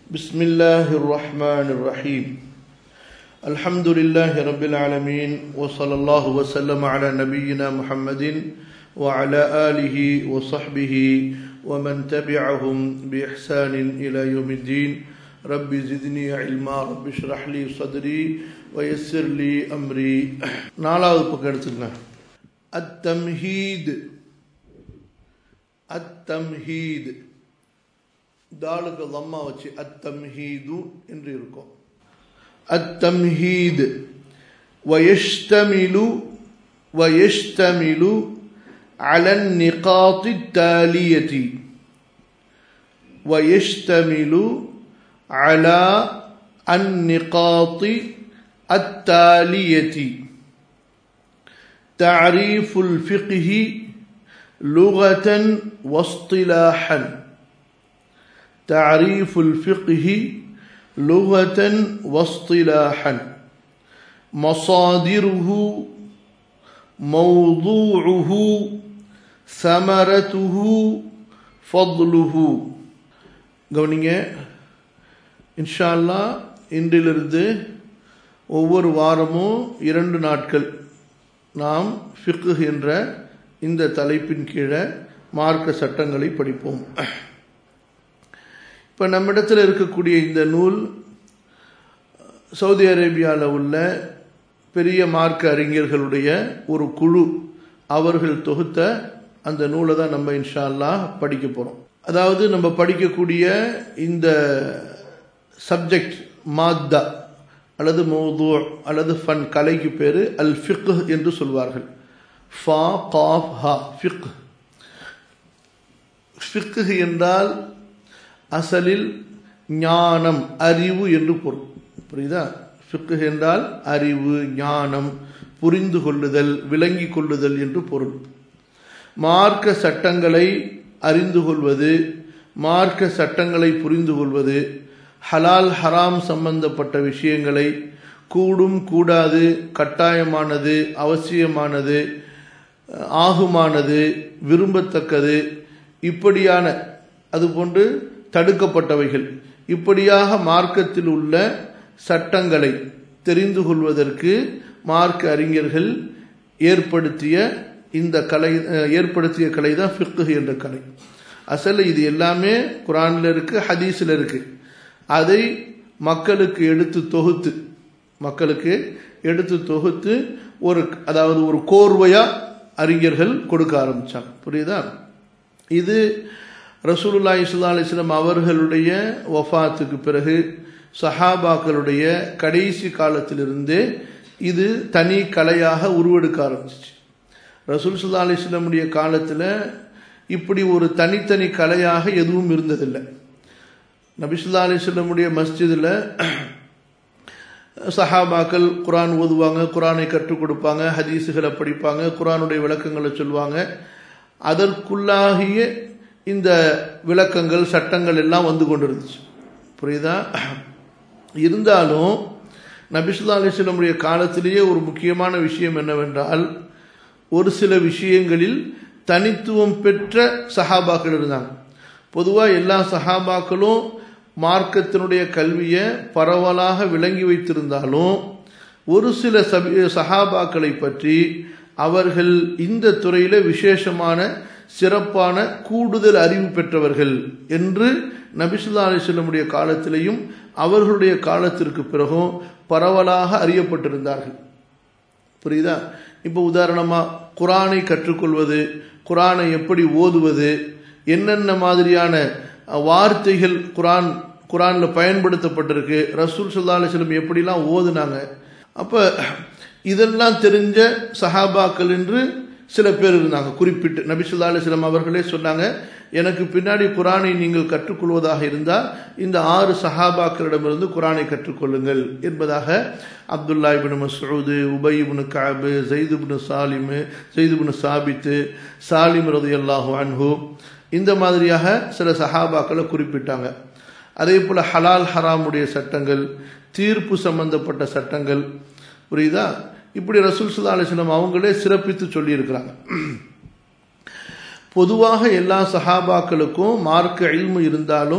بسم الله الرحمن الرحيم الحمد لله رب العالمين وصلى الله وسلم على نبينا محمد وعلى آله وصحبه ومن تبعهم بإحسان إلى يوم الدين رب زدني علما رب اشرح لي صدري ويسر لي أمري நாலாவது பக்கம் எடுத்துக்கங்க அத்தம்ஹீத் அத்தம்ஹீத் தாலுக்கு லம்மா வச்சு அத்தம்ஹீது என்று இருக்கும் அத்தம்ஹீத் ويشتمل ويشتمل على النقاط التالية ويشتمل على النقاط التالية تعريف الفقه لغة واصطلاحا تعريف الفقه لغة واصطلاحا مصادره موضوعه ثمرته فضله கவனிங்க இன்ஷா அல்லா இன்றிலிருந்து ஒவ்வொரு வாரமும் இரண்டு நாட்கள் நாம் ஃபிக்கு என்ற இந்த தலைப்பின் கீழே மார்க்க சட்டங்களை படிப்போம் இப்போ நம்மிடத்தில் இருக்கக்கூடிய இந்த நூல் சவுதி அரேபியாவில் உள்ள பெரிய மார்க்க அறிஞர்களுடைய ஒரு குழு அவர்கள் தொகுத்த அந்த நூலை தான் நம்ம இன்ஷா அல்லா படிக்க போகிறோம் அதாவது நம்ம படிக்கக்கூடிய இந்த சப்ஜெக்ட் மாத்தா அல்லது மௌது அல்லது ஃபன் கலைக்கு பேர் அல் ஃபிக் என்று சொல்வார்கள் ஃபா காஃப் ஹா ஃபிக் ஃபிக் என்றால் அசலில் ஞானம் அறிவு என்று பொருள் புரியுதா ஃபிக்கு என்றால் அறிவு ஞானம் புரிந்து கொள்ளுதல் விளங்கி கொள்ளுதல் என்று பொருள் மார்க்க சட்டங்களை அறிந்து கொள்வது மார்க்க சட்டங்களை புரிந்து கொள்வது ஹலால் ஹராம் சம்பந்தப்பட்ட விஷயங்களை கூடும் கூடாது கட்டாயமானது அவசியமானது ஆகுமானது விரும்பத்தக்கது இப்படியான அதுபோன்று தடுக்கப்பட்டவைகள் இப்படியாக மார்க்கத்தில் உள்ள சட்டங்களை தெரிந்து கொள்வதற்கு மார்க்க அறிஞர்கள் ஏற்படுத்திய இந்த கலை ஏற்படுத்திய கலை தான் ஃபிக்கு என்ற கலை அசல் இது எல்லாமே குரானில் இருக்கு ஹதீஸில் இருக்கு அதை மக்களுக்கு எடுத்து தொகுத்து மக்களுக்கு எடுத்து தொகுத்து ஒரு அதாவது ஒரு கோர்வையா அறிஞர்கள் கொடுக்க ஆரம்பிச்சாங்க புரியுதா இது ரசூலுல்லா இஸ்லா அலிஸ்லாம் அவர்களுடைய வஃபாத்துக்கு பிறகு சஹாபாக்களுடைய கடைசி காலத்திலிருந்தே இது தனி கலையாக உருவெடுக்க ஆரம்பிச்சிச்சு ரசூல் சுல்லா அலிஸ்லமுடைய காலத்தில் இப்படி ஒரு தனித்தனி கலையாக எதுவும் இருந்ததில்லை நபிசுல்லா அலிஸ்லமுடைய மஸ்ஜிதில் சஹாபாக்கள் குரான் ஓதுவாங்க குரானை கற்றுக் கொடுப்பாங்க ஹதீஸுகளை படிப்பாங்க குரானுடைய விளக்கங்களை சொல்லுவாங்க அதற்குள்ளாகிய இந்த விளக்கங்கள் சட்டங்கள் எல்லாம் வந்து கொண்டிருந்துச்சு புரியுதா இருந்தாலும் நபிசுல்லா அலிஸ்லமுடைய காலத்திலேயே ஒரு முக்கியமான விஷயம் என்னவென்றால் ஒரு சில விஷயங்களில் தனித்துவம் பெற்ற சஹாபாக்கள் இருந்தாங்க பொதுவாக எல்லா சஹாபாக்களும் மார்க்கத்தினுடைய கல்வியை பரவலாக விளங்கி வைத்திருந்தாலும் ஒரு சில சபி சஹாபாக்களை பற்றி அவர்கள் இந்த துறையில் விசேஷமான சிறப்பான கூடுதல் அறிவு பெற்றவர்கள் என்று நபிசுல்லா அலிஸ்லமுடைய காலத்திலையும் அவர்களுடைய காலத்திற்கு பிறகும் பரவலாக அறியப்பட்டிருந்தார்கள் புரியுதா இப்போ உதாரணமாக குரானை கற்றுக்கொள்வது குரானை எப்படி ஓதுவது என்னென்ன மாதிரியான வார்த்தைகள் குரான் குரானில் பயன்படுத்தப்பட்டிருக்கு ரசூல் சுல்லா அலிஸ்லம் எப்படிலாம் ஓதுனாங்க அப்போ இதெல்லாம் தெரிஞ்ச சஹாபாக்கள் என்று சில பேர் இருந்தாங்க குறிப்பிட்டு நபிசுல்லா அலிஸ்லாம் அவர்களே சொன்னாங்க எனக்கு பின்னாடி குரானை நீங்கள் கற்றுக்கொள்வதாக இருந்தால் இந்த ஆறு சஹாபாக்களிடமிருந்து குரானை கற்றுக்கொள்ளுங்கள் என்பதாக Abdullah ibn Masud Ubay ibn Kab Zaid bin Salim Zaid bin Thabit Salim ரது அல்லாஹு அன்ஹு இந்த மாதிரியாக சில சஹாபாக்களை குறிப்பிட்டாங்க அதே போல் ஹலால் ஹராமுடைய சட்டங்கள் தீர்ப்பு சம்பந்தப்பட்ட சட்டங்கள் புரியுதா இப்படி ரசூல் சுல்லா அலிஸ்லாம் அவங்களே சிறப்பித்து சொல்லியிருக்கிறாங்க பொதுவாக எல்லா சஹாபாக்களுக்கும் மார்க்க இல்மு இருந்தாலும்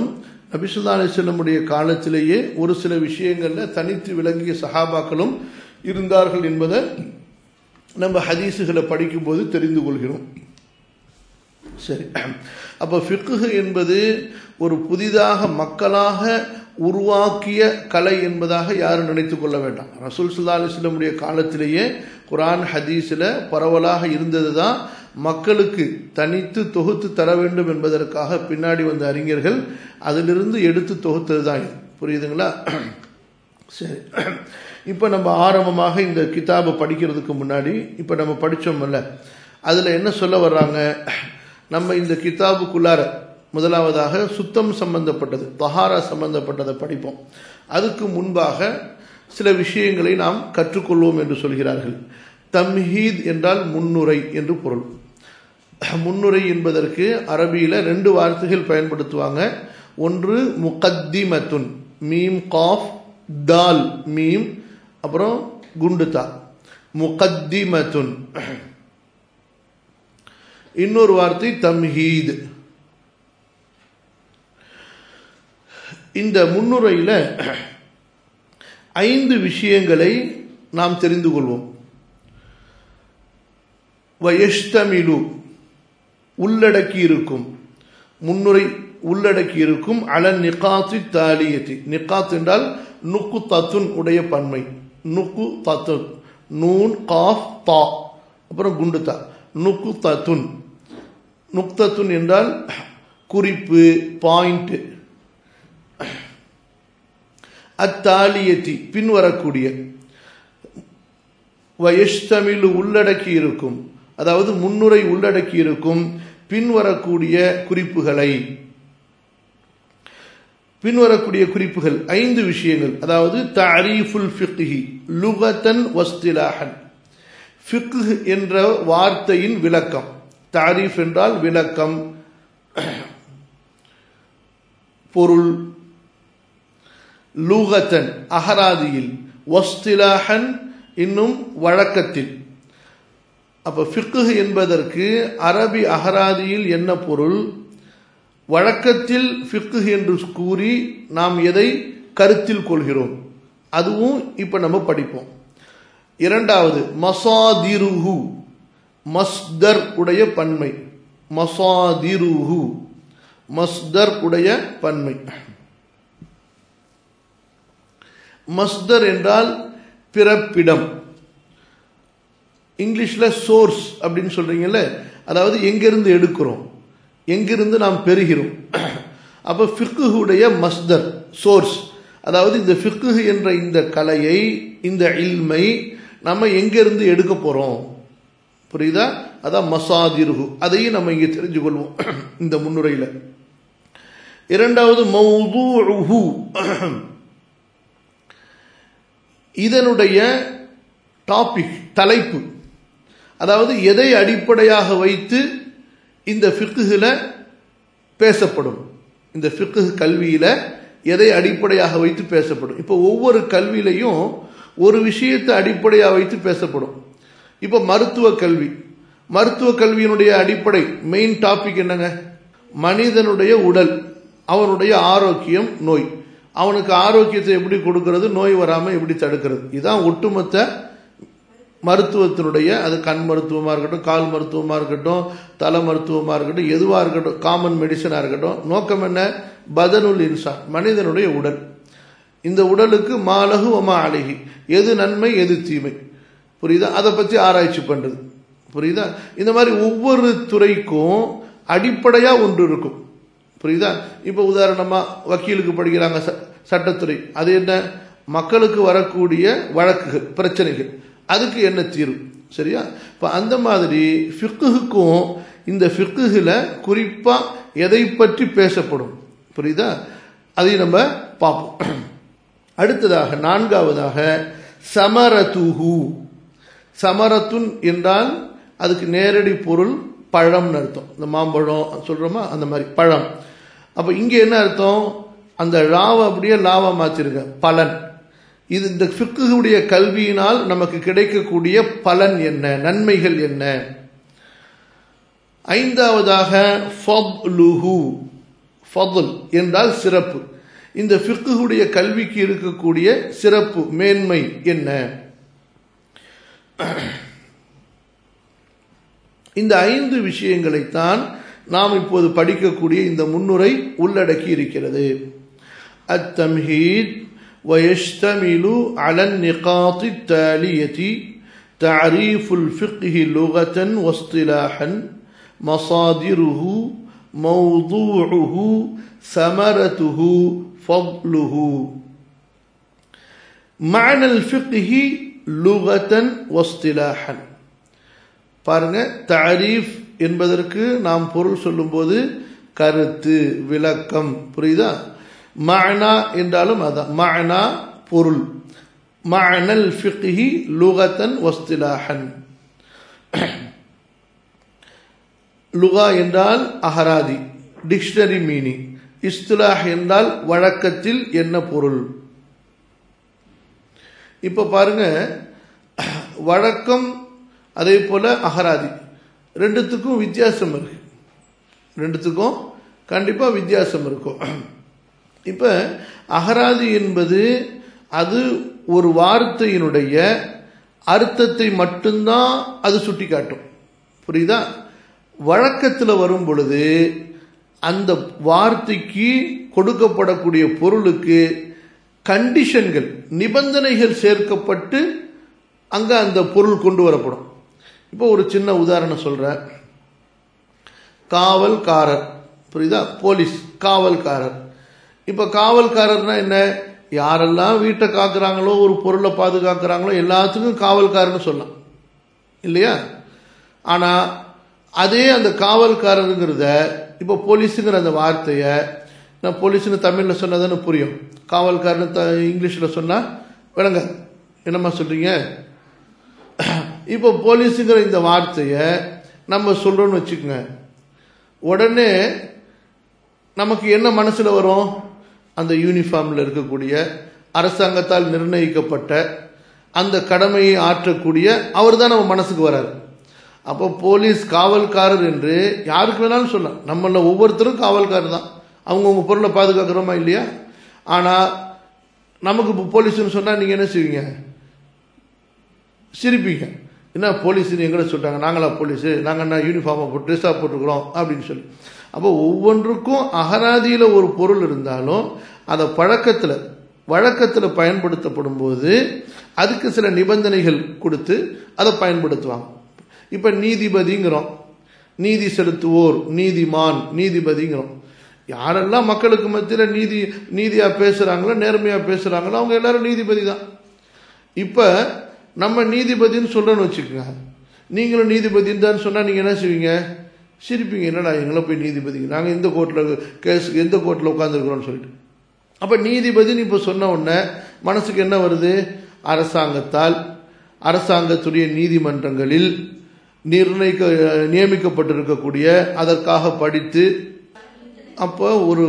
நபிசுல்லா அலிஸ்லமுடைய காலத்திலேயே ஒரு சில விஷயங்கள்ல தனித்து விளங்கிய சஹாபாக்களும் இருந்தார்கள் என்பதை நம்ம ஹதீஸுகளை படிக்கும்போது தெரிந்து கொள்கிறோம் சரி அப்போ ஃபிக்கு என்பது ஒரு புதிதாக மக்களாக உருவாக்கிய கலை என்பதாக யாரும் நினைத்து கொள்ள வேண்டாம் ரசூல் சுல்லா அலிஸ்லமுடைய காலத்திலேயே குரான் ஹதீஸில் பரவலாக இருந்தது தான் மக்களுக்கு தனித்து தொகுத்து தர வேண்டும் என்பதற்காக பின்னாடி வந்த அறிஞர்கள் அதிலிருந்து எடுத்து தொகுத்தது தான் இது புரியுதுங்களா சரி இப்போ நம்ம ஆரம்பமாக இந்த கிதாபை படிக்கிறதுக்கு முன்னாடி இப்போ நம்ம படித்தோம்ல அதில் என்ன சொல்ல வர்றாங்க நம்ம இந்த கிதாபுக்குள்ளார முதலாவதாக சுத்தம் சம்பந்தப்பட்டது தஹாரா சம்பந்தப்பட்டதை படிப்போம் அதுக்கு முன்பாக சில விஷயங்களை நாம் கற்றுக்கொள்வோம் என்று சொல்கிறார்கள் தம்ஹீத் என்றால் முன்னுரை என்று பொருள் முன்னுரை என்பதற்கு அரபியில் ரெண்டு வார்த்தைகள் பயன்படுத்துவாங்க ஒன்று முகத்திமத்துன் மீம் காஃப் தால் மீம் அப்புறம் குண்டுதா முகத்திமத்துன் இன்னொரு வார்த்தை தம்ஹீத் இந்த முன்னுரையில் ஐந்து விஷயங்களை நாம் தெரிந்து கொள்வோம் வயஷ்தமிலு உள்ளடக்கி இருக்கும் முன்னுரை உள்ளடக்கி இருக்கும் அல நிகாத்து தாலியத்தி நிகாத் என்றால் நுக்கு தத்துன் உடைய பன்மை நுக்கு தத்துன் நூன் காஃப் தா அப்புறம் குண்டுதா நுக்கு தத்துன் நுக்தத்துன் என்றால் குறிப்பு பாயிண்ட் அத்தாலியத்தி பின்வரக்கூடிய வயஷ்தமிழ் உள்ளடக்கி இருக்கும் அதாவது முன்னுரை உள்ளடக்கி இருக்கும் பின்வரக்கூடிய குறிப்புகளை பின்வரக்கூடிய குறிப்புகள் ஐந்து விஷயங்கள் அதாவது தாரீஃபுல் ஃபிக்ஹி லுகத்தன் வஸ்திலாஹன் ஃபிக்ஹ் என்ற வார்த்தையின் விளக்கம் தாரீஃப் என்றால் விளக்கம் பொருள் லூகத்தன் அகராதியில் வஸ்திலாஹன் இன்னும் வழக்கத்தில் அப்போ ஃபிக்கு என்பதற்கு அரபி அகராதியில் என்ன பொருள் வழக்கத்தில் ஃபிக்கு என்று கூறி நாம் எதை கருத்தில் கொள்கிறோம் அதுவும் இப்போ நம்ம படிப்போம் இரண்டாவது மசாதிருஹு மஸ்தர் உடைய பன்மை மசாதிருஹு மஸ்தர் உடைய பன்மை மஸ்தர் என்றால் பிறப்பிடம் இங்கிலீஷில் சோர்ஸ் அப்படின்னு சொல்கிறீங்கல்ல அதாவது எங்கிருந்து எடுக்கிறோம் எங்கிருந்து நாம் பெறுகிறோம் அப்போ ஃபிக்குடைய மஸ்தர் சோர்ஸ் அதாவது இந்த ஃபிக்கு என்ற இந்த கலையை இந்த இல்மை நம்ம எங்கிருந்து எடுக்க போகிறோம் புரியுதா அதான் மசாதிருகு அதையும் நம்ம இங்கே தெரிஞ்சு கொள்வோம் இந்த முன்னுரையில் இரண்டாவது மௌதூஹு இதனுடைய டாபிக் தலைப்பு அதாவது எதை அடிப்படையாக வைத்து இந்த ஃபிக்குகில் பேசப்படும் இந்த ஃபிக்கு கல்வியில் எதை அடிப்படையாக வைத்து பேசப்படும் இப்போ ஒவ்வொரு கல்வியிலையும் ஒரு விஷயத்தை அடிப்படையாக வைத்து பேசப்படும் இப்போ மருத்துவ கல்வி மருத்துவ கல்வியினுடைய அடிப்படை மெயின் டாபிக் என்னங்க மனிதனுடைய உடல் அவனுடைய ஆரோக்கியம் நோய் அவனுக்கு ஆரோக்கியத்தை எப்படி கொடுக்கறது நோய் வராமல் எப்படி தடுக்கிறது இதுதான் ஒட்டுமொத்த மருத்துவத்தினுடைய அது கண் மருத்துவமாக இருக்கட்டும் கால் மருத்துவமாக இருக்கட்டும் தலை மருத்துவமாக இருக்கட்டும் எதுவாக இருக்கட்டும் காமன் மெடிசனாக இருக்கட்டும் நோக்கம் என்ன பதனுல் இன்சான் மனிதனுடைய உடல் இந்த உடலுக்கு மாலகு ஒமா அழகி எது நன்மை எது தீமை புரியுதா அதை பற்றி ஆராய்ச்சி பண்ணுறது புரியுதா இந்த மாதிரி ஒவ்வொரு துறைக்கும் அடிப்படையாக ஒன்று இருக்கும் புரியுதா இப்போ உதாரணமாக வக்கீலுக்கு படிக்கிறாங்க சட்டத்துறை அது என்ன மக்களுக்கு வரக்கூடிய வழக்குகள் பிரச்சனைகள் அதுக்கு என்ன தீர்வு சரியா இப்போ அந்த மாதிரி ஃபிக்குக்கும் இந்த ஃபிக்குகில் குறிப்பாக எதை பற்றி பேசப்படும் புரியுதா அதையும் நம்ம பார்ப்போம் அடுத்ததாக நான்காவதாக சமரதுஹு சமரத்துன் என்றால் அதுக்கு நேரடி பொருள் பழம்னு அர்த்தம் இந்த மாம்பழம் சொல்கிறோமா அந்த மாதிரி பழம் அப்போ இங்கே என்ன அர்த்தம் அந்த ராவை அப்படியே லாவா மாற்றிருங்க பலன் இது இந்த ஃபிக்குடைய கல்வியினால் நமக்கு கிடைக்கக்கூடிய பலன் என்ன நன்மைகள் என்ன ஐந்தாவதாக ஃபப்லுஹு ஃபதுல் என்றால் சிறப்பு இந்த ஃபிக்குடைய கல்விக்கு இருக்கக்கூடிய சிறப்பு மேன்மை என்ன இந்த ஐந்து விஷயங்களைத்தான் நாம் இப்போது படிக்கக்கூடிய இந்த முன்னுரை உள்ளடக்கி இருக்கிறது التمهيد ويشتمل على النقاط التالية تعريف الفقه لغة واصطلاحا مصادره موضوعه ثمرته فضله معنى الفقه لغة واصطلاحا பாருங்க தாரீஃப் என்பதற்கு நாம் பொருள் சொல்லும்போது கருத்து விளக்கம் புரியுதா மஅனா என்றாலும் அதான் மஅனா பொருள் மஅனல் ஃபிக்ஹி லுகத்தன் வஸ்திலாஹன் லுகா என்றால் அகராதி டிக்ஷனரி மீனிங் இஸ்திலாஹ் என்றால் வழக்கத்தில் என்ன பொருள் இப்போ பாருங்க வழக்கம் அதே போல அகராதி ரெண்டுத்துக்கும் வித்தியாசம் இருக்கு ரெண்டுத்துக்கும் கண்டிப்பாக வித்தியாசம் இருக்கும் இப்போ அகராதி என்பது அது ஒரு வார்த்தையினுடைய அர்த்தத்தை மட்டும்தான் அது சுட்டி காட்டும் புரியுதா வழக்கத்தில் வரும் பொழுது அந்த வார்த்தைக்கு கொடுக்கப்படக்கூடிய பொருளுக்கு கண்டிஷன்கள் நிபந்தனைகள் சேர்க்கப்பட்டு அங்கே அந்த பொருள் கொண்டு வரப்படும் இப்போ ஒரு சின்ன உதாரணம் சொல்கிறேன் காவல்காரர் புரியுதா போலீஸ் காவல்காரர் இப்போ காவல்காரர்னா என்ன யாரெல்லாம் வீட்டை காக்குறாங்களோ ஒரு பொருளை பாதுகாக்கிறாங்களோ எல்லாத்துக்கும் காவல்காரன்னு சொல்லலாம் இல்லையா ஆனால் அதே அந்த காவல்காரருங்கிறத இப்போ போலீஸுங்கிற அந்த வார்த்தையை நான் போலீஸ்னு தமிழில் சொன்னதானே புரியும் காவல்காரன்னு த இங்கிலீஷில் சொன்னால் விளங்க என்னம்மா சொல்கிறீங்க இப்போ போலீஸுங்கிற இந்த வார்த்தையை நம்ம சொல்கிறோன்னு வச்சுக்கோங்க உடனே நமக்கு என்ன மனசில் வரும் அந்த யூனிஃபார்மில் இருக்கக்கூடிய அரசாங்கத்தால் நிர்ணயிக்கப்பட்ட அந்த கடமையை ஆற்றக்கூடிய அவர் தான் நம்ம மனசுக்கு வராரு அப்போ போலீஸ் காவல்காரர் என்று யாருக்கு வேணாலும் சொல்லலாம் நம்மள ஒவ்வொருத்தரும் காவல்காரர் தான் அவங்கவுங்க பொருளை பாதுகாக்கிறோமா இல்லையா ஆனால் நமக்கு இப்போ போலீஸ்னு சொன்னால் நீங்கள் என்ன செய்வீங்க சிரிப்பீங்க என்ன போலீஸ்னு எங்களை சொல்லிட்டாங்க நாங்களா போலீஸு நாங்கள் என்ன யூனிஃபார்மை போட்டு ட்ரெஸ்ஸாக போட்டுக்கிறோம் அப்படின்னு சொல்லி அப்போ ஒவ்வொன்றுக்கும் அகராதியில் ஒரு பொருள் இருந்தாலும் அதை பழக்கத்தில் வழக்கத்தில் பயன்படுத்தப்படும் போது அதுக்கு சில நிபந்தனைகள் கொடுத்து அதை பயன்படுத்துவாங்க இப்போ நீதிபதிங்கிறோம் நீதி செலுத்துவோர் நீதிமான் நீதிபதிங்கிறோம் யாரெல்லாம் மக்களுக்கு மத்தியில் நீதி நீதியாக பேசுகிறாங்களோ நேர்மையாக பேசுகிறாங்களோ அவங்க எல்லாரும் நீதிபதி தான் இப்போ நம்ம நீதிபதின்னு சொல்கிறோன்னு வச்சுக்கோங்க நீங்களும் நீதிபதின்னு தான் சொன்னால் நீங்கள் என்ன செய்வீங்க சிரிப்பீங்க என்னடா எங்களை போய் நீதிபதி நாங்கள் இந்த கோர்ட்டில் கேஸுக்கு எந்த கோர்ட்டில் உட்காந்துருக்குறோன்னு சொல்லிட்டு அப்போ நீதிபதினு இப்போ சொன்ன உடனே மனசுக்கு என்ன வருது அரசாங்கத்தால் அரசாங்கத்துடைய நீதிமன்றங்களில் நிர்ணயிக்க நியமிக்கப்பட்டிருக்கக்கூடிய அதற்காக படித்து அப்போ ஒரு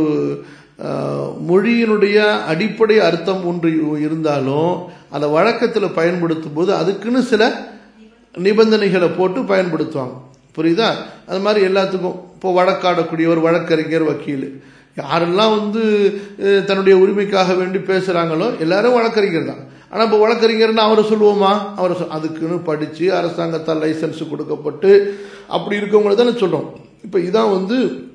மொழியினுடைய அடிப்படை அர்த்தம் ஒன்று இருந்தாலும் அதை வழக்கத்தில் பயன்படுத்தும் போது அதுக்குன்னு சில நிபந்தனைகளை போட்டு பயன்படுத்துவாங்க புரியுதா அது மாதிரி எல்லாத்துக்கும் இப்போ வழக்காடக்கூடியவர் வழக்கறிஞர் வக்கீல் யாரெல்லாம் வந்து தன்னுடைய உரிமைக்காக வேண்டி பேசுகிறாங்களோ எல்லாரும் வழக்கறிஞர் தான் ஆனால் இப்போ வழக்கறிஞர்னு அவரை சொல்லுவோமா அவரை சொல் அதுக்குன்னு படித்து அரசாங்கத்தால் லைசன்ஸ் கொடுக்கப்பட்டு அப்படி இருக்கவங்கள தானே சொல்கிறோம் இப்போ இதான் வந்து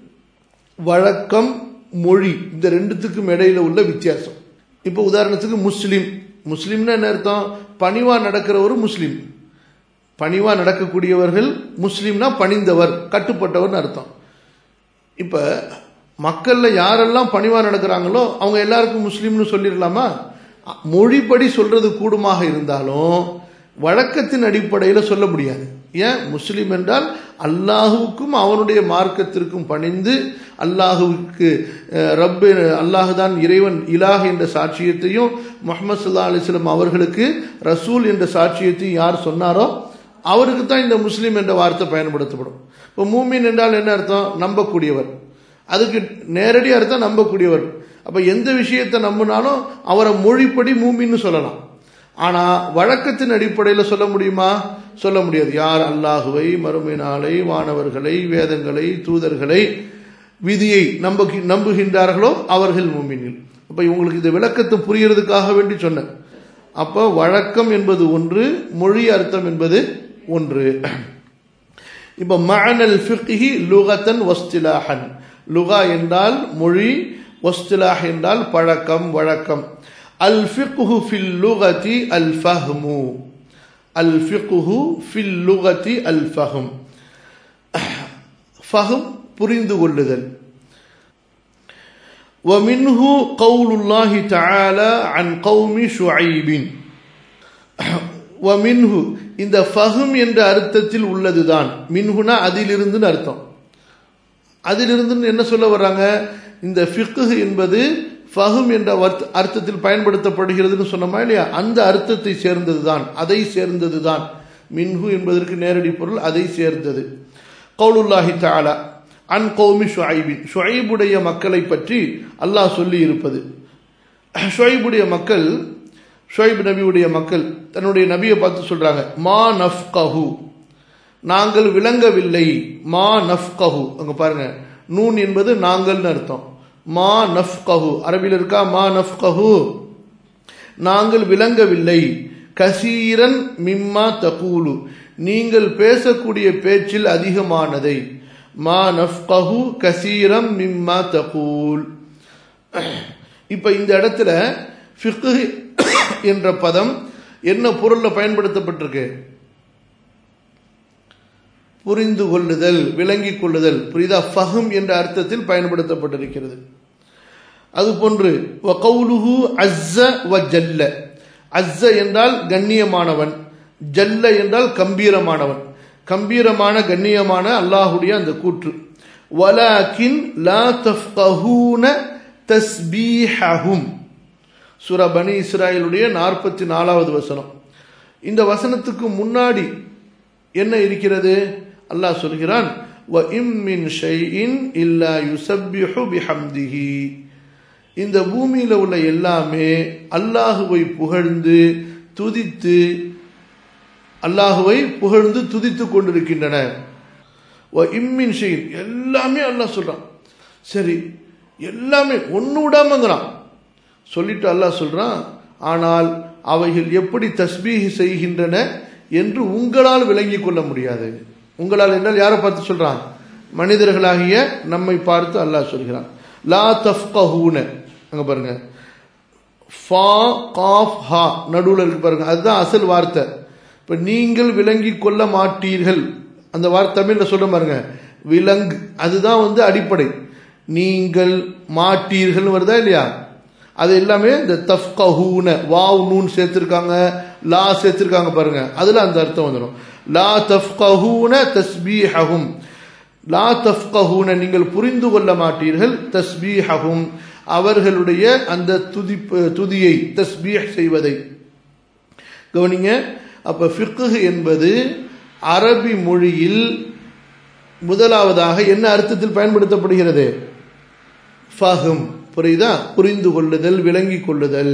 வழக்கம் மொழி இந்த ரெண்டுத்துக்கும் இடையில உள்ள வித்தியாசம் இப்போ உதாரணத்துக்கு முஸ்லீம் முஸ்லீம்னா என்ன அர்த்தம் பணிவா நடக்கிறவர் முஸ்லீம் பணிவா நடக்கக்கூடியவர்கள் முஸ்லீம்னா பணிந்தவர் கட்டுப்பட்டவர்னு அர்த்தம் இப்போ மக்களில் யாரெல்லாம் பணிவா நடக்கிறாங்களோ அவங்க எல்லாருக்கும் முஸ்லீம்னு சொல்லிடலாமா மொழிப்படி சொல்றது கூடுமாக இருந்தாலும் வழக்கத்தின் அடிப்படையில் சொல்ல முடியாது ஏன் முஸ்லீம் என்றால் அல்லாஹுவுக்கும் அவனுடைய மார்க்கத்திற்கும் பணிந்து அல்லாஹுவுக்கு ரப்பு அல்லாஹு தான் இறைவன் இலாஹ் என்ற சாட்சியத்தையும் முகமது சல்லா அலிஸ்லம் அவர்களுக்கு ரசூல் என்ற சாட்சியத்தையும் யார் சொன்னாரோ அவருக்கு தான் இந்த முஸ்லீம் என்ற வார்த்தை பயன்படுத்தப்படும் இப்போ மூமின் என்றால் என்ன அர்த்தம் நம்பக்கூடியவர் அதுக்கு நேரடி அர்த்தம் நம்பக்கூடியவர் அப்போ எந்த விஷயத்தை நம்பினாலும் அவரை மொழிப்படி மூமின்னு சொல்லலாம் ஆனால் வழக்கத்தின் அடிப்படையில் சொல்ல முடியுமா சொல்ல முடியாது யார் அல்லாஹுவை மறுமை நாளை வானவர்களை வேதங்களை தூதர்களை விதியை நம்ப நம்புகின்றார்களோ அவர்கள் மூமினில் அப்ப இவங்களுக்கு இந்த விளக்கத்தை புரியறதுக்காக வேண்டி சொன்னேன் அப்ப வழக்கம் என்பது ஒன்று மொழி அர்த்தம் என்பது ஒன்று இப்ப மஅனல் ஃபிக்ஹி லுகத்தன் வஸ்திலாஹன் லுகா என்றால் மொழி வஸ்திலாஹ் என்றால் பழக்கம் வழக்கம் அல் ஃபிக்ஹு ஃபில் லுகதி அல் ஃபஹ்மு அல் ஃபிக்ஹு ஃபில் லுகதி அல் ஃபஹம் ஃபஹம் புரிந்து கொள்ளுதல் ومنه قول الله تعالى عن قوم شعيب ومنه இந்த ஃபஹம் என்ற அர்த்தத்தில் உள்ளதுதான் மின்ஹுனா அதிலிருந்துன்னு அர்த்தம் அதிலிருந்து என்ன சொல்ல வர்றாங்க இந்த ஃபிக்கு என்பது ஃபஹம் என்ற அர்த்தத்தில் பயன்படுத்தப்படுகிறதுன்னு சொன்னோமா இல்லையா அந்த அர்த்தத்தை சேர்ந்தது தான் அதை சேர்ந்தது தான் மின்ஹு என்பதற்கு நேரடி பொருள் அதை சேர்ந்தது கவுலுல்லாஹி தாலா அன் கௌமி ஷுஐபின் ஷுஐபுடைய மக்களை பற்றி அல்லாஹ் சொல்லி இருப்பது ஷுஐபுடைய மக்கள் ஷுஐப் நபியுடைய மக்கள் தன்னுடைய நபியை பார்த்து சொல்றாங்க மா நஃப்கஹு நாங்கள் விளங்கவில்லை மா நஃப்கஹு அங்க பாருங்க நூன் என்பது நாங்கள்னு அர்த்தம் மா நஃப்கஹு அரபியில் இருக்கா மா நஃப்கஹு நாங்கள் விளங்கவில்லை கசீரன் மிம்மா தகூலு நீங்கள் பேசக்கூடிய பேச்சில் அதிகமானதை மா நஃப்கஹு கசீரம் மிம்மா தகூல் இப்ப இந்த இடத்துல ஃபிக்கு என்ற பதம் என்ன பொருள்ல பயன்படுத்தப்பட்டிருக்கு புரிந்து கொள்ளுதல் விளங்கிக் கொள்ளுதல் புரிதா ஃபஹம் என்ற அர்த்தத்தில் பயன்படுத்தப்பட்டிருக்கிறது அதுபோன்று வகவுலுஹு அஸ்ஸ வ ஜல்ல அஸ்ஸ என்றால் கண்ணியமானவன் ஜல்ல என்றால் கம்பீரமானவன் கம்பீரமான கண்ணியமான அல்லாஹுடைய அந்த கூற்று வலாக்கின் லா தஃப்கஹூன தஸ்பீஹஹும் சூர பனி இஸ்ராயலுடைய நாற்பத்தி நாலாவது வசனம் இந்த வசனத்துக்கு முன்னாடி என்ன இருக்கிறது அல்லாஹ் சொல்கிறான் வ இம்மின் ஷைஇன் இல்லா யுசப்பிஹு பிஹம்திஹி இந்த பூமியில உள்ள எல்லாமே அல்லாஹுவை புகழ்ந்து துதித்து அல்லாஹுவை புகழ்ந்து துதித்து கொண்டிருக்கின்றன இம்மின் ஷெயின் எல்லாமே அல்லாஹ் சொல்றான் சரி எல்லாமே ஒன்று விடாமங்கிறான் சொல்லிட்டு அல்லாஹ் சொல்றான் ஆனால் அவைகள் எப்படி தஸ்பீஹ் செய்கின்றன என்று உங்களால் விளங்கிக் கொள்ள முடியாது உங்களால் என்றால் யாரை பார்த்து சொல்றான் மனிதர்களாகிய நம்மை பார்த்து அல்லாஹ் சொல்கிறான் லா தஃப்கஹூன அங்க பாருங்க ஃபா காஃப் ஹா நடுவில் இருக்கு பாருங்க அதுதான் அசல் வார்த்தை இப்ப நீங்கள் விளங்கி கொள்ள மாட்டீர்கள் அந்த வார்த்தை தமிழ்ல சொல்ல பாருங்க விலங்கு அதுதான் வந்து அடிப்படை நீங்கள் மாட்டீர்கள் வருதா இல்லையா அது எல்லாமே இந்த தஃப்கஹூன வாவ் நூன் சேர்த்திருக்காங்க லா சேர்த்திருக்காங்க பாருங்க அதுல அந்த அர்த்தம் வந்துடும் லா தஃப்கஹூன தஸ்பீஹகும் லா தஃப்கஹூன நீங்கள் புரிந்து கொள்ள மாட்டீர்கள் தஸ்பீஹகும் அவர்களுடைய அந்த துதி துதியை தஸ்பீஹ் செய்வதை கவனிங்க அப்ப ஃபிக்கு என்பது அரபி மொழியில் முதலாவதாக என்ன அர்த்தத்தில் பயன்படுத்தப்படுகிறது ஃபஹம் புரியுதா புரிந்து கொள்ளுதல் விளங்கிக் கொள்ளுதல்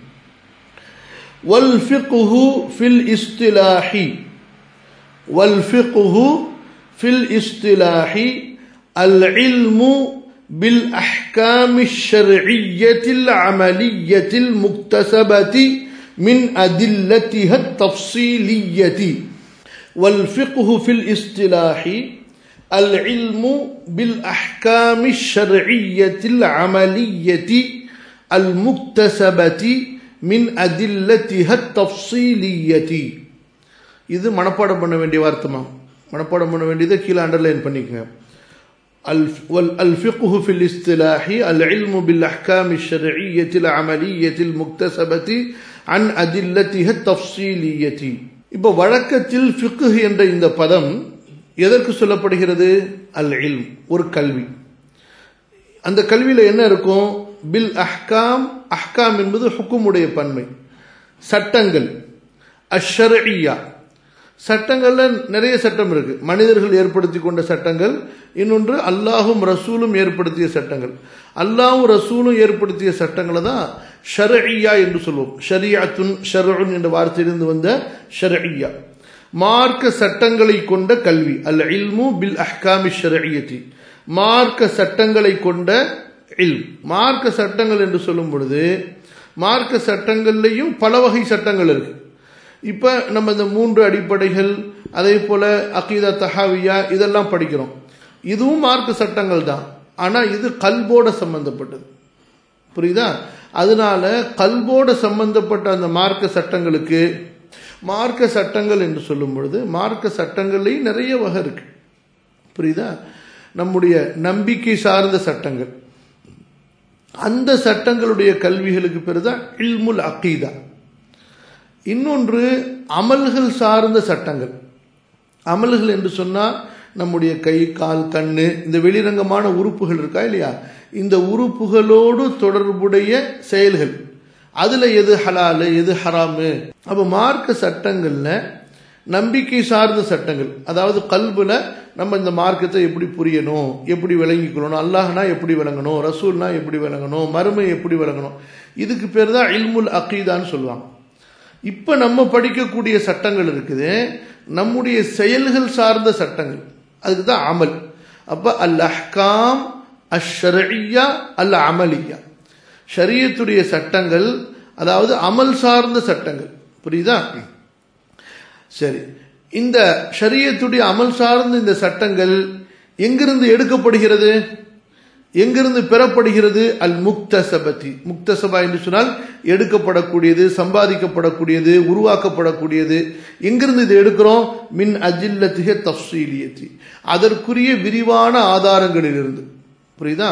والفقه في الاصطلاح والفقه في الاصطلاح العلم بالأحكام الشرعية العملية المكتسبة من أدلتها التفصيلية والفقه في الاصطلاح العلم بالأحكام الشرعية العملية المكتسبة من أدلتها التفصيلية இது மனப்பாடம் பண்ண வேண்டிய வார்த்தைமா மனப்பாடம் பண்ண வேண்டியதை கீழே அண்டர்லைன் பண்ணிக்கங்க الفقه في الاصطلاح العلم بالأحكام الشرعية العملية المكتسبة عن أدلتها التفصيلية இப்போ வழக்கத்தில் ஃபிக்கு என்ற இந்த பதம் எதற்கு சொல்லப்படுகிறது அல் இல்ம் ஒரு கல்வி அந்த கல்வியில் என்ன இருக்கும் பில் அஹ்காம் அஹ்காம் என்பது ஹுக்குமுடைய பன்மை சட்டங்கள் அஷர்இயா சட்டங்கள்ல நிறைய சட்டம் இருக்கு மனிதர்கள் ஏற்படுத்தி கொண்ட சட்டங்கள் இன்னொன்று அல்லாஹும் ரசூலும் ஏற்படுத்திய சட்டங்கள் அல்லாஹும் ரசூலும் ஏற்படுத்திய சட்டங்களை தான் ஷர்இயா என்று சொல்வோம் ஷரியாத்துன் ஷர்உன் என்ற வார்த்தையிலிருந்து வந்த ஷர்இயா மார்க்க சட்டங்களை கொண்ட கல்வி அல் இல்மு பில் அஹ்காமி ஷரஇயத்தி மார்க்க சட்டங்களை கொண்ட இல் மார்க்க சட்டங்கள் என்று சொல்லும் பொழுது மார்க்க சட்டங்கள்லையும் பல வகை சட்டங்கள் இருக்கு இப்போ நம்ம இந்த மூன்று அடிப்படைகள் அதே போல அகீதா தஹாவியா இதெல்லாம் படிக்கிறோம் இதுவும் மார்க்க சட்டங்கள் தான் ஆனால் இது கல்போட சம்பந்தப்பட்டது புரியுதா அதனால கல்போட சம்பந்தப்பட்ட அந்த மார்க்க சட்டங்களுக்கு மார்க்க சட்டங்கள் என்று சொல்லும் பொழுது மார்க்க சட்டங்கள்லையும் நிறைய வகை இருக்கு புரியுதா நம்முடைய நம்பிக்கை சார்ந்த சட்டங்கள் அந்த சட்டங்களுடைய கல்விகளுக்கு பேர் தான் இல்முல் அகீதா இன்னொன்று அமல்கள் சார்ந்த சட்டங்கள் அமல்கள் என்று சொன்னால் நம்முடைய கை கால் கண்ணு இந்த வெளிரங்கமான உறுப்புகள் இருக்கா இல்லையா இந்த உறுப்புகளோடு தொடர்புடைய செயல்கள் அதுல எது ஹலாலு எது ஹராமு அப்ப மார்க்க சட்டங்கள்ல நம்பிக்கை சார்ந்த சட்டங்கள் அதாவது கல்புல நம்ம இந்த மார்க்கத்தை எப்படி புரியணும் எப்படி விளங்கிக்கணும் அல்லாஹ்னா எப்படி விளங்கணும் ரசூல்னா எப்படி விளங்கணும் மறுமை எப்படி விளங்கணும் இதுக்கு பேர் தான் இல்முல் அகீதான்னு சொல்லுவாங்க இப்போ நம்ம படிக்கக்கூடிய சட்டங்கள் இருக்குது நம்முடைய செயல்கள் சார்ந்த சட்டங்கள் அதுக்கு தான் அமல் அப்போ அல் அஹ்காம் அஷ்ஷரியா அல் அமலியா ஷரியத்துடைய சட்டங்கள் அதாவது அமல் சார்ந்த சட்டங்கள் புரியுதா சரி இந்த ஷரியத்துடைய அமல் சார்ந்த இந்த சட்டங்கள் எங்கிருந்து எடுக்கப்படுகிறது எங்கிருந்து பெறப்படுகிறது அல் முக்தசபதி முக்தசபா என்று சொன்னால் எடுக்கப்படக்கூடியது சம்பாதிக்கப்படக்கூடியது உருவாக்கப்படக்கூடியது எங்கிருந்து இது எடுக்கிறோம் மின் அஜில்லத்திக தப்சீலியத்தி அதற்குரிய விரிவான ஆதாரங்களிலிருந்து புரியுதா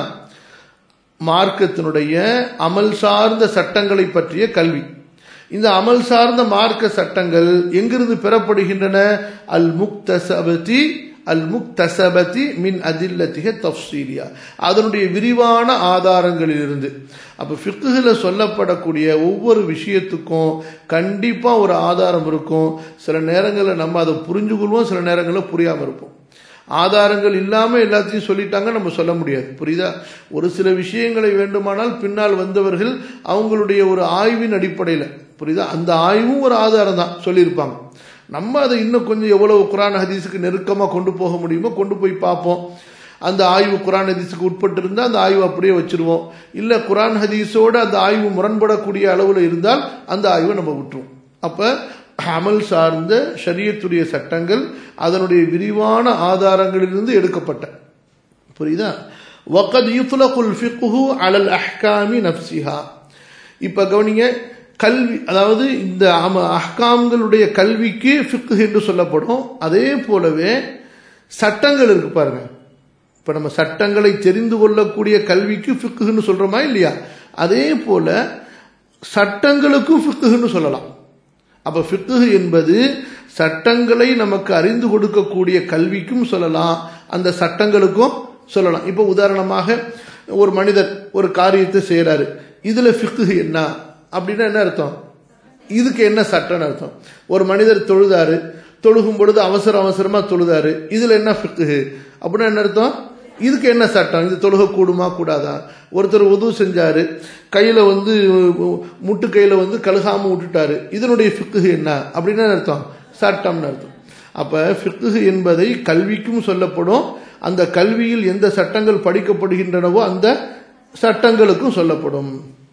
மார்க்கத்தினுடைய அமல் சார்ந்த சட்டங்களை பற்றிய கல்வி இந்த அமல் சார்ந்த மார்க்க சட்டங்கள் எங்கிருந்து பெறப்படுகின்றன அல் முக்தசபதி அல் முக்தசபதி மின் அதில்லத்திக தப்சீலியா அதனுடைய விரிவான ஆதாரங்களிலிருந்து அப்போ ஃபிக்குகளில் சொல்லப்படக்கூடிய ஒவ்வொரு விஷயத்துக்கும் கண்டிப்பாக ஒரு ஆதாரம் இருக்கும் சில நேரங்களில் நம்ம அதை புரிஞ்சுக்கொள்வோம் சில நேரங்களில் புரியாமல் இருப்போம் ஆதாரங்கள் இல்லாமல் எல்லாத்தையும் சொல்லிட்டாங்க நம்ம சொல்ல முடியாது புரியுதா ஒரு சில விஷயங்களை வேண்டுமானால் பின்னால் வந்தவர்கள் அவங்களுடைய ஒரு ஆய்வின் அடிப்படையில் புரியுதா அந்த ஆய்வும் ஒரு ஆதாரம் தான் சொல்லியிருப்பாங்க நம்ம அதை இன்னும் கொஞ்சம் எவ்வளவு குரான் ஹதீஸுக்கு நெருக்கமாக கொண்டு போக முடியுமோ கொண்டு போய் பார்ப்போம் அந்த ஆய்வு குரான் ஹதீஸுக்கு உட்பட்டு இருந்தால் அந்த ஆய்வு அப்படியே வச்சிருவோம் இல்லை குரான் ஹதீஸோடு அந்த ஆய்வு முரண்படக்கூடிய அளவில் இருந்தால் அந்த ஆய்வை நம்ம விட்டுருவோம் அப்போ அமல் சார்ந்த ஷரியத்துடைய சட்டங்கள் அதனுடைய விரிவான ஆதாரங்களிலிருந்து எடுக்கப்பட்ட புரியுதா வக்கத் யுத்லகுல் ஃபிக்ஹு அலல் அஹ்காமி நப்சிஹா இப்போ கவனிங்க கல்வி அதாவது இந்த அஹ்காம்களுடைய கல்விக்கு ஃபிக்கு என்று சொல்லப்படும் அதே போலவே சட்டங்கள் இருக்கு பாருங்க இப்போ நம்ம சட்டங்களை தெரிந்து கொள்ளக்கூடிய கல்விக்கு ஃபிக்குன்னு சொல்கிறோமா இல்லையா அதே போல சட்டங்களுக்கும் ஃபிக்குன்னு சொல்லலாம் அப்போ ஃபிக்கு என்பது சட்டங்களை நமக்கு அறிந்து கொடுக்கக்கூடிய கல்விக்கும் சொல்லலாம் அந்த சட்டங்களுக்கும் சொல்லலாம் இப்போ உதாரணமாக ஒரு மனிதர் ஒரு காரியத்தை செய்கிறாரு இதில் ஃபிக்கு என்ன அப்படின்னா என்ன அர்த்தம் இதுக்கு என்ன சட்டம்னு அர்த்தம் ஒரு மனிதர் தொழுதாரு தொழுகும் பொழுது அவசர அவசரமா தொழுதாரு இதுல என்ன ஃபிக்கு அப்படின்னா என்ன அர்த்தம் இதுக்கு என்ன சட்டம் இது தொழுக கூடுமா கூடாதா ஒருத்தர் உதவு செஞ்சாரு கையில வந்து முட்டு கையில வந்து கழுகாம விட்டுட்டாரு இதனுடைய ஃபிக்கு என்ன அப்படின்னு அர்த்தம் சட்டம்னு அர்த்தம் அப்ப ஃபிக்கு என்பதை கல்விக்கும் சொல்லப்படும் அந்த கல்வியில் எந்த சட்டங்கள் படிக்கப்படுகின்றனவோ அந்த சட்டங்களுக்கும் சொல்லப்படும்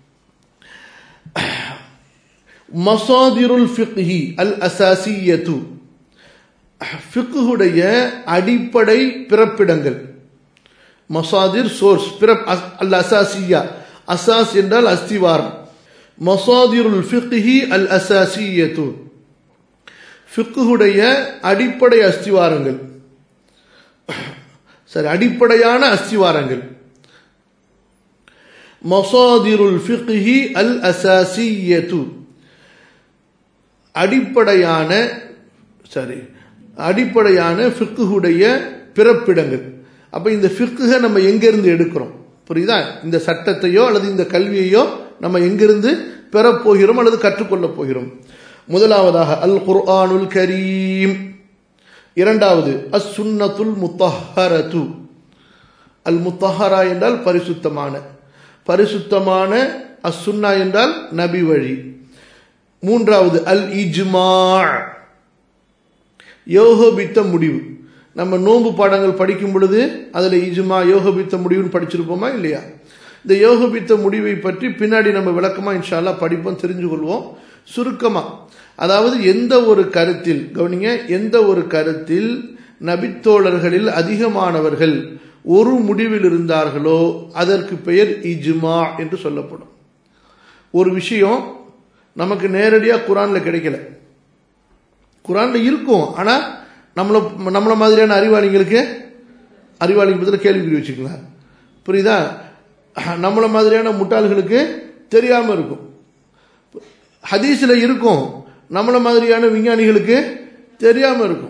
மசாதிருல் ஃபிக்ஹி அல் அசாசியத்து ஃபிக்குடைய அடிப்படை பிறப்பிடங்கள் மசாதிர் சோர்ஸ் பிறப் அல் அசாசியா அசாஸ் என்றால் அஸ்திவாரம் மசாதிருல் ஃபிக்ஹி அல் அசாசியத்து ஃபிக்குடைய அடிப்படை அஸ்திவாரங்கள் சரி அடிப்படையான அஸ்திவாரங்கள் மசாதிருல் ஃபிக்ஹி அல் அசாசியத்து அடிப்படையான சரி அடிப்படையான ஃபிக்குடைய பிறப்பிடங்கள் அப்போ இந்த ஃபிக்குகை நம்ம எங்கேருந்து எடுக்கிறோம் புரியுதா இந்த சட்டத்தையோ அல்லது இந்த கல்வியையோ நம்ம எங்கிருந்து பெறப்போகிறோம் அல்லது கற்றுக்கொள்ளப் போகிறோம் முதலாவதாக அல் குர்ஆனுல் கரீம் இரண்டாவது அஸ் சுன்னத்துல் முத்தஹரது அல் முத்தஹரா என்றால் பரிசுத்தமான பரிசுத்தமான அஸ் சுன்னா என்றால் நபி வழி மூன்றாவது அல் இஜ்மா யோகோபித்த முடிவு நம்ம நோன்பு பாடங்கள் படிக்கும் பொழுது அதில் இஜுமா யோகபித்த முடிவுன்னு படிச்சிருப்போமா இல்லையா இந்த யோகபித்த முடிவை பற்றி பின்னாடி நம்ம விளக்கமாக இன்ஷால்லா படிப்போம் தெரிஞ்சு கொள்வோம் சுருக்கமாக அதாவது எந்த ஒரு கருத்தில் கவனிங்க எந்த ஒரு கருத்தில் நபித்தோழர்களில் அதிகமானவர்கள் ஒரு முடிவில் இருந்தார்களோ அதற்கு பெயர் இஜ்மா என்று சொல்லப்படும் ஒரு விஷயம் நமக்கு நேரடியாக குரானில் கிடைக்கல குரானில் இருக்கும் ஆனால் நம்மளை நம்மளை மாதிரியான அறிவாளிங்களுக்கு அறிவாளிங்க பற்றின கேள்விக்குறி வச்சுக்கலாம் புரியுதா நம்மளை மாதிரியான முட்டாள்களுக்கு தெரியாமல் இருக்கும் ஹதீஸில் இருக்கும் நம்மளை மாதிரியான விஞ்ஞானிகளுக்கு தெரியாமல் இருக்கும்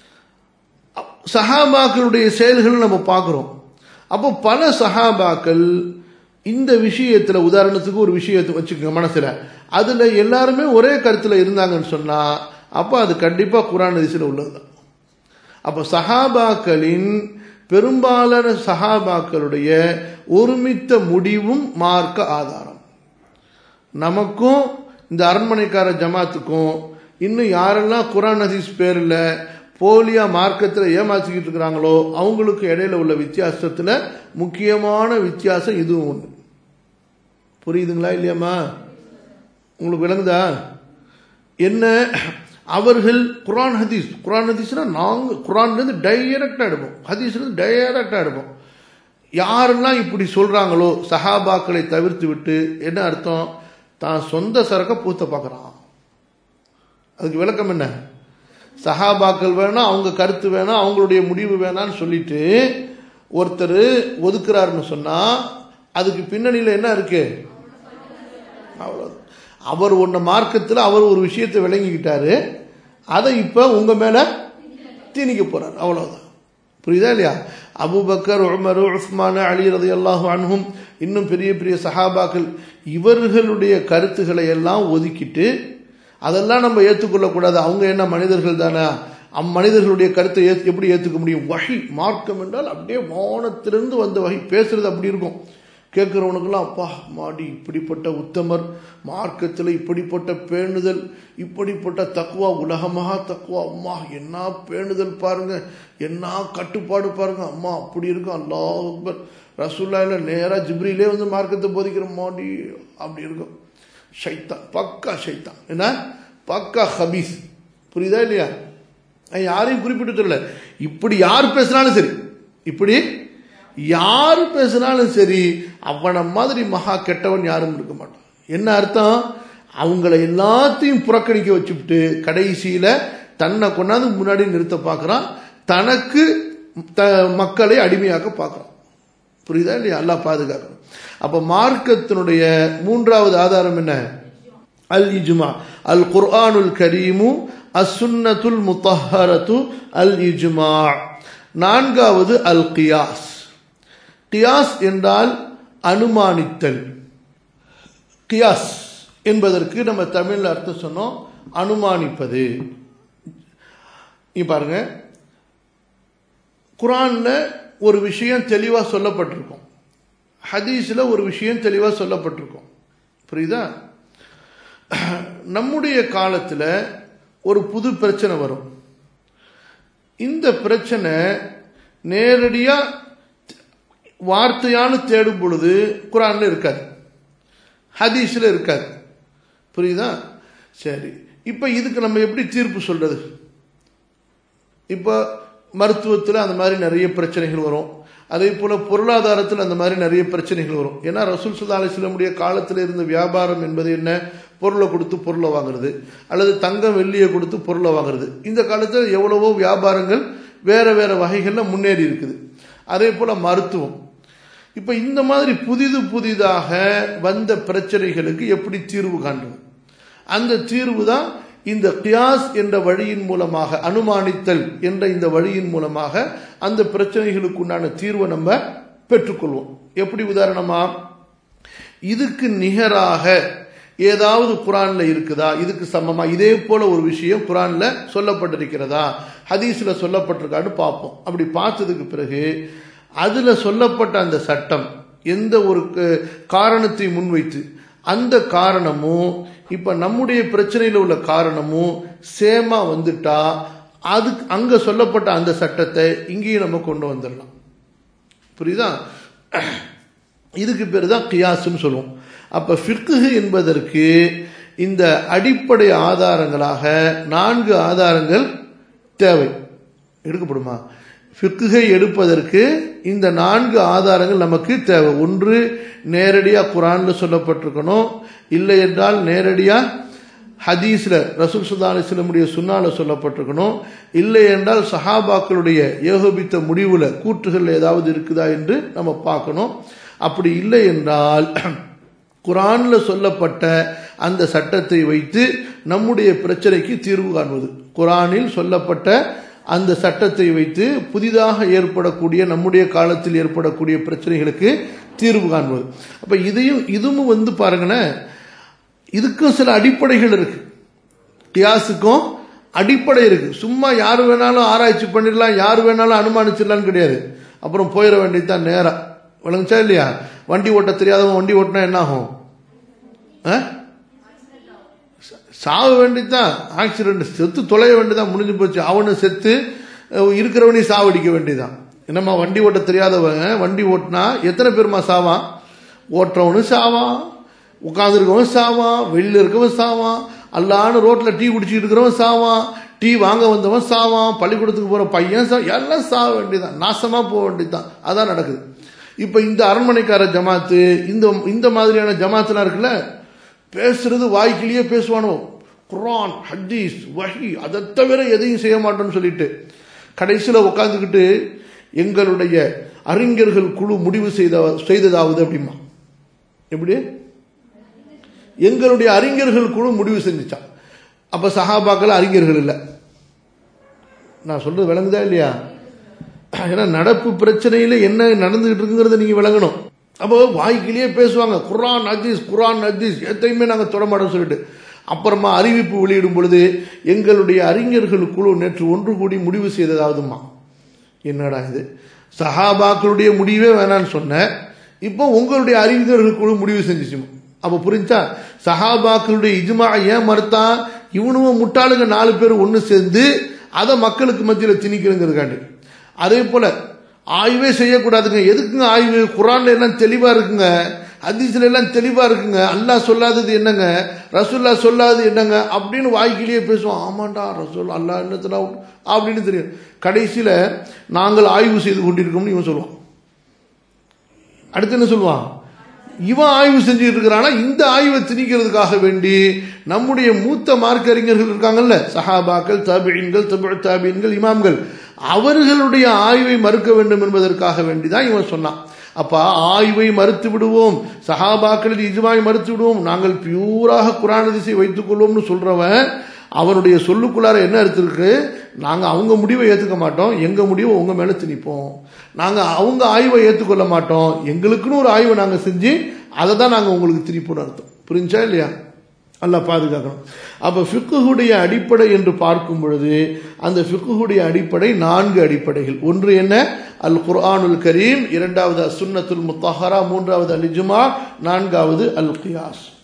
சஹாபாக்களுடைய செயல்கள் நம்ம பார்க்குறோம் அப்போ பல சஹாபாக்கள் இந்த விஷயத்தில் உதாரணத்துக்கு ஒரு விஷயத்தை வச்சுக்கோங்க மனசில் அதில் எல்லாருமே ஒரே கருத்தில் இருந்தாங்கன்னு சொன்னால் அப்போ அது கண்டிப்பாக குரான் ஹதீஸில் உள்ளது தான் அப்போ சஹாபாக்களின் பெரும்பாலான சஹாபாக்களுடைய ஒருமித்த முடிவும் மார்க்க ஆதாரம் நமக்கும் இந்த அரண்மனைக்கார ஜமாத்துக்கும் இன்னும் யாரெல்லாம் குரான் ஹதீஸ் பேரில் போலியா மார்க்கத்தில் ஏமாற்றிக்கிட்டு இருக்கிறாங்களோ அவங்களுக்கு இடையில உள்ள வித்தியாசத்தில் முக்கியமான வித்தியாசம் இதுவும் ஒன்று புரியுதுங்களா இல்லையாம்மா உங்களுக்கு விளங்குதா என்ன அவர்கள் குரான் ஹதீஸ் குரான் ஹதீஸ்னா நாங்கள் குரான்லேருந்து டைரக்டாக எடுப்போம் ஹதீஸ்லேருந்து டைரக்டாக எடுப்போம் யாரெல்லாம் இப்படி சொல்கிறாங்களோ சஹாபாக்களை தவிர்த்து விட்டு என்ன அர்த்தம் தான் சொந்த சரக்கை பூத்த பார்க்குறான் அதுக்கு விளக்கம் என்ன சஹாபாக்கள் வேணாம் அவங்க கருத்து வேணாம் அவங்களுடைய முடிவு வேணான்னு சொல்லிட்டு ஒருத்தர் ஒதுக்குறாருன்னு சொன்னால் அதுக்கு பின்னணியில் என்ன இருக்கு அவ்வளோ அவர் ஒன்று மார்க்கத்தில் அவர் ஒரு விஷயத்தை விளங்கிக்கிட்டாரு அதை இப்போ உங்கள் மேலே திணிக்க போகிறார் அவ்வளோதான் புரியுதா இல்லையா அபுபக்கர் உமர் உஸ்மான அலி ரதி அல்லாஹு அன்ஹும் இன்னும் பெரிய பெரிய சஹாபாக்கள் இவர்களுடைய கருத்துக்களை எல்லாம் ஒதுக்கிட்டு அதெல்லாம் நம்ம ஏற்றுக்கொள்ளக்கூடாது அவங்க என்ன மனிதர்கள் தானே அம்மனிதர்களுடைய கருத்தை ஏ எப்படி ஏற்றுக்க முடியும் வகை மார்க்கம் என்றால் அப்படியே வானத்திலிருந்து வந்த வகை பேசுறது அப்படி இருக்கும் கேட்குறவனுக்கெல்லாம் அப்பா மாடி இப்படிப்பட்ட உத்தமர் மார்க்கத்தில் இப்படிப்பட்ட பேணுதல் இப்படிப்பட்ட தக்குவா உலகமாக தக்குவா அம்மா என்ன பேணுதல் பாருங்க என்ன கட்டுப்பாடு பாருங்க அம்மா அப்படி இருக்கும் அல்லாஹ் அக்பர் ரசூல்லாயில் நேராக ஜிப்ரிலே வந்து மார்க்கத்தை போதிக்கிற மாடி அப்படி இருக்கும் ஷைத்தான் பக்கா ஷைத்தான் என்ன பக்கா ஹபீஸ் புரியுதா இல்லையா யாரையும் குறிப்பிட்டு சொல்லல இப்படி யார் பேசினாலும் சரி இப்படி யார் பேசினாலும் சரி அவனை மாதிரி மகா கெட்டவன் யாரும் இருக்க மாட்டான் என்ன அர்த்தம் அவங்கள எல்லாத்தையும் புறக்கணிக்க வச்சுவிட்டு கடைசியில தன்னை கொண்டாந்து முன்னாடி நிறுத்த பார்க்குறான் தனக்கு த மக்களை அடிமையாக்க பார்க்குறான் புரியுதா இல்லையா அல்லா பாதுகாக்கணும் அப்ப மார்க்கத்தினுடைய மூன்றாவது ஆதாரம் என்ன அல் இஜ்மா அல் குர்ஆனுல் கரீமு அசுன்னத்துல் முத்தஹரத்து அல் இஜ்மா நான்காவது அல் கியாஸ் கியாஸ் என்றால் அனுமானித்தல் கியாஸ் என்பதற்கு நம்ம தமிழில் அர்த்தம் சொன்னோம் அனுமானிப்பது பாருங்க குரான்ல ஒரு விஷயம் தெளிவாக சொல்லப்பட்டிருக்கும் ஹதீஸில் ஒரு விஷயம் தெளிவாக சொல்லப்பட்டிருக்கும் புரியுதா நம்முடைய காலத்தில் ஒரு புது பிரச்சனை வரும் இந்த பிரச்சனை நேரடியாக வார்த்தையானு தேடும் பொழுது குரானில் இருக்காது ஹதீஸில் இருக்காது புரியுதா சரி இப்போ இதுக்கு நம்ம எப்படி தீர்ப்பு சொல்றது இப்போ மருத்துவத்தில் அந்த மாதிரி நிறைய பிரச்சனைகள் வரும் அதே போல் பொருளாதாரத்தில் அந்த மாதிரி நிறைய பிரச்சனைகள் வரும் ஏன்னா ரசூல் சுல்லா அலிஸ்லமுடைய காலத்தில் இருந்த வியாபாரம் என்பது என்ன பொருளை கொடுத்து பொருளை வாங்குறது அல்லது தங்கம் வெள்ளியை கொடுத்து பொருளை வாங்குறது இந்த காலத்தில் எவ்வளவோ வியாபாரங்கள் வேற வேற வகைகளில் முன்னேறி இருக்குது அதே போல் மருத்துவம் இப்போ இந்த மாதிரி புதிது புதிதாக வந்த பிரச்சனைகளுக்கு எப்படி தீர்வு காண்றது அந்த தீர்வு தான் இந்த கியாஸ் என்ற வழியின் மூலமாக அனுமானித்தல் என்ற இந்த வழியின் மூலமாக அந்த பிரச்சனைகளுக்கு உண்டான தீர்வை நம்ம பெற்றுக்கொள்வோம் எப்படி உதாரணமா இதுக்கு நிகராக ஏதாவது குரான்ல இருக்குதா இதுக்கு சமமா இதே போல ஒரு விஷயம் குரான்ல சொல்லப்பட்டிருக்கிறதா ஹதீஸ்ல சொல்லப்பட்டிருக்கான்னு பார்ப்போம் அப்படி பார்த்ததுக்கு பிறகு அதுல சொல்லப்பட்ட அந்த சட்டம் எந்த ஒரு காரணத்தை முன்வைத்து அந்த காரணமும் இப்ப நம்முடைய பிரச்சனையில உள்ள காரணமும் சேமா வந்துட்டா அதுக்கு அங்க சொல்லப்பட்ட அந்த சட்டத்தை இங்கேயும் நம்ம கொண்டு வந்துடலாம் புரியுதா இதுக்கு பேர் தான் கியாஸ்ன்னு சொல்லுவோம் அப்ப ஃபிக்குஹு என்பதற்கு இந்த அடிப்படை ஆதாரங்களாக நான்கு ஆதாரங்கள் தேவை எடுக்கப்படுமா ஃபிக்குகை எடுப்பதற்கு இந்த நான்கு ஆதாரங்கள் நமக்கு தேவை ஒன்று நேரடியாக குரானில் சொல்லப்பட்டிருக்கணும் இல்லை என்றால் நேரடியாக ஹதீஸில் ரசூல் சுல்லா அலிஸ்லமுடைய சுன்னால சொல்லப்பட்டிருக்கணும் இல்லை என்றால் சஹாபாக்களுடைய ஏகோபித்த முடிவில் கூற்றுகள் ஏதாவது இருக்குதா என்று நம்ம பார்க்கணும் அப்படி இல்லை என்றால் குரானில் சொல்லப்பட்ட அந்த சட்டத்தை வைத்து நம்முடைய பிரச்சனைக்கு தீர்வு காண்பது குரானில் சொல்லப்பட்ட அந்த சட்டத்தை வைத்து புதிதாக ஏற்படக்கூடிய நம்முடைய காலத்தில் ஏற்படக்கூடிய பிரச்சனைகளுக்கு தீர்வு காண்பது அப்ப இதையும் இதுவும் வந்து பாருங்களேன் இதுக்கும் சில அடிப்படைகள் இருக்கு கியாஸுக்கும் அடிப்படை இருக்கு சும்மா யார் வேணாலும் ஆராய்ச்சி பண்ணிடலாம் யார் வேணாலும் அனுமானிச்சிடலாம்னு கிடையாது அப்புறம் போயிட வேண்டியதுதான் நேரம் விளங்குச்சா இல்லையா வண்டி ஓட்ட தெரியாதவன் வண்டி ஓட்டினா என்ன ஆகும் சாக வேண்டியதுதான் ஆக்சிடென்ட் செத்து தொலைய வேண்டியதான் முடிஞ்சு போச்சு அவனு செத்து இருக்கிறவனையும் சாவடிக்க வேண்டியதான் என்னம்மா வண்டி ஓட்ட தெரியாதவன் வண்டி ஓட்டினா எத்தனை பேருமா சாவான் ஓட்டுறவனும் சாவான் உட்காந்துருக்கவன் சாவான் வெளியில் இருக்கவன் சாவான் அல்லான்னு ரோட்டில் டீ குடிச்சிட்டு இருக்கிறவன் சாவான் டீ வாங்க வந்தவன் சாவான் பள்ளிக்கூடத்துக்கு போகிற பையன் சா எல்லாம் சாக வேண்டியதான் நாசமாக போக வேண்டியதுதான் அதான் நடக்குது இப்போ இந்த அரண்மனைக்கார ஜமாத்து இந்த இந்த மாதிரியான ஜமாத்துலாம் இருக்குல்ல பேசுறது வாய்க்கிலேயே பேசுவானோ குரான் ஹதீஸ் வஹி அதை தவிர எதையும் செய்ய மாட்டோம்னு சொல்லிட்டு கடைசியில் உட்காந்துக்கிட்டு எங்களுடைய அறிஞர்கள் குழு முடிவு செய்த செய்ததாவது அப்படிமா எப்படி எங்களுடைய அறிஞர்கள் குழு முடிவு செஞ்சுச்சான் அப்ப சஹாபாக்கள் அறிஞர்கள் இல்லை நான் சொல்றது விளங்குதா இல்லையா ஏன்னா நடப்பு பிரச்சனையில என்ன நடந்துகிட்டு இருக்குங்கிறத நீங்க விளங்கணும் அப்போ வாய்க்கிலேயே பேசுவாங்க குரான் ஹதீஸ் குரான் ஹதீஸ் எத்தையுமே நாங்கள் தொடமாட்டோம் சொல்லிட்டு அப்புறமா அறிவிப்பு வெளியிடும் பொழுது எங்களுடைய அறிஞர்கள் குழு நேற்று ஒன்று கூடி முடிவு செய்ததாவதுமா என்னடா இது சஹாபாக்களுடைய முடிவே வேணான்னு சொன்ன இப்போ உங்களுடைய அறிஞர்கள் குழு முடிவு செஞ்சுச்சுமா அப்போ புரிஞ்சா சஹாபாக்களுடைய இஜ்மா ஏன் மறுத்தா இவனும் முட்டாளுங்க நாலு பேர் ஒன்று சேர்ந்து அதை மக்களுக்கு மத்தியில் திணிக்கிறதுங்கிறதுக்காண்டி அதே போல ஆய்வே செய்யக்கூடாதுங்க எதுக்குங்க ஆய்வு குரான்ல எல்லாம் தெளிவா இருக்குங்க ஹதீஸ்ல எல்லாம் தெளிவா இருக்குங்க அல்லாஹ் சொல்லாதது என்னங்க ரசூல்லா சொல்லாதது என்னங்க அப்படின்னு வாய்க்கிலேயே பேசுவோம் ஆமாண்டா ரசூல் அல்லாஹ் என்னத்தடா அப்படின்னு தெரியும் கடைசியில நாங்கள் ஆய்வு செய்து கொண்டிருக்கோம்னு இவன் சொல்லுவான் அடுத்து என்ன சொல்லுவான் இவன் ஆய்வு செஞ்சுட்டு இருக்கிறானா இந்த ஆய்வை திணிக்கிறதுக்காக வேண்டி நம்முடைய மூத்த மார்க்க அறிஞர்கள் இருக்காங்கல்ல சஹாபாக்கள் தாபியன்கள் தமிழ் தாபியன்கள் இமாம்கள் அவர்களுடைய ஆய்வை மறுக்க வேண்டும் என்பதற்காக வேண்டிதான் இவன் சொன்னான் அப்ப ஆய்வை மறுத்து விடுவோம் சஹாபாக்களில் இஜ்மாவை மறுத்து விடுவோம் நாங்கள் பியூராக குரான திசை வைத்துக் கொள்வோம்னு சொல்றவன் அவனுடைய சொல்லுக்குள்ளார என்ன அர்த்தம் நாங்கள் அவங்க முடிவை ஏற்றுக்க மாட்டோம் எங்கள் முடிவை உங்க மேலே திணிப்போம் நாங்கள் அவங்க ஆய்வை ஏற்றுக்கொள்ள மாட்டோம் எங்களுக்குன்னு ஒரு ஆய்வை நாங்கள் செஞ்சு அதை தான் நாங்கள் உங்களுக்கு திணிப்போம்னு அர்த்தம் புரிஞ்சா இல்லையா அல்ல பாதுகாக்கணும் அப்போ ஃபிக்குடைய அடிப்படை என்று பார்க்கும் பொழுது அந்த ஃபிக்குடைய அடிப்படை நான்கு அடிப்படைகள் ஒன்று என்ன அல் குர்ஆனுல் கரீம் இரண்டாவது சுன்னத்துல் முத்தஹரா மூன்றாவது அல் இஜ்மா நான்காவது அல் கியாஸ்